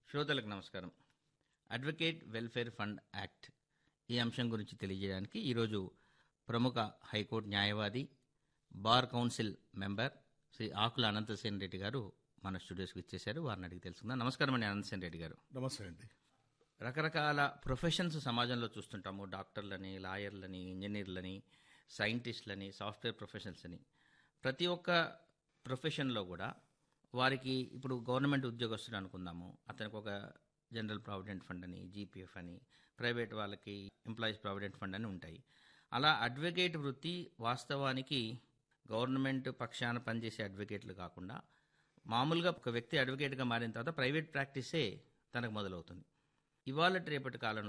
శ్రోతలకు నమస్కారం advocate welfare fund act ఈ అంశం గురించి తెలియజేయడానికి ఈరోజు ప్రముఖ హైకోర్టు న్యాయవాది bar council member Shri Akula Ananthasen Reddy గారు మన స్టూడియోస్కి ఇచ్చేశారు వారిని అడిగి తెలుసుకుందాం నమస్కారం అండి అనంతసేన్ రెడ్డి గారు నమస్తే అండి రకరకాల ప్రొఫెషన్స్ సమాజంలో చూస్తుంటాము డాక్టర్లని లాయర్లని ఇంజనీర్లని సైంటిస్టులని సాఫ్ట్వేర్ ప్రొఫెషనల్స్ అని ప్రతి ఒక్క ప్రొఫెషన్లో కూడా వారికి ఇప్పుడు గవర్నమెంట్ ఉద్యోగస్తులు అనుకుందాము అతనికి ఒక జనరల్ ప్రావిడెంట్ ఫండ్ అని జీపీఎఫ్ అని ప్రైవేట్ వాళ్ళకి ఎంప్లాయీస్ ప్రావిడెంట్ ఫండ్ అని ఉంటాయి అలా అడ్వకేట్ వృత్తి వాస్తవానికి గవర్నమెంట్ పక్షాన పనిచేసే అడ్వకేట్లు కాకుండా మామూలుగా ఒక వ్యక్తి అడ్వకేట్గా మారిన తర్వాత ప్రైవేట్ ప్రాక్టీసే తనకు మొదలవుతుంది ఇవాళ రేపటి కాలంలో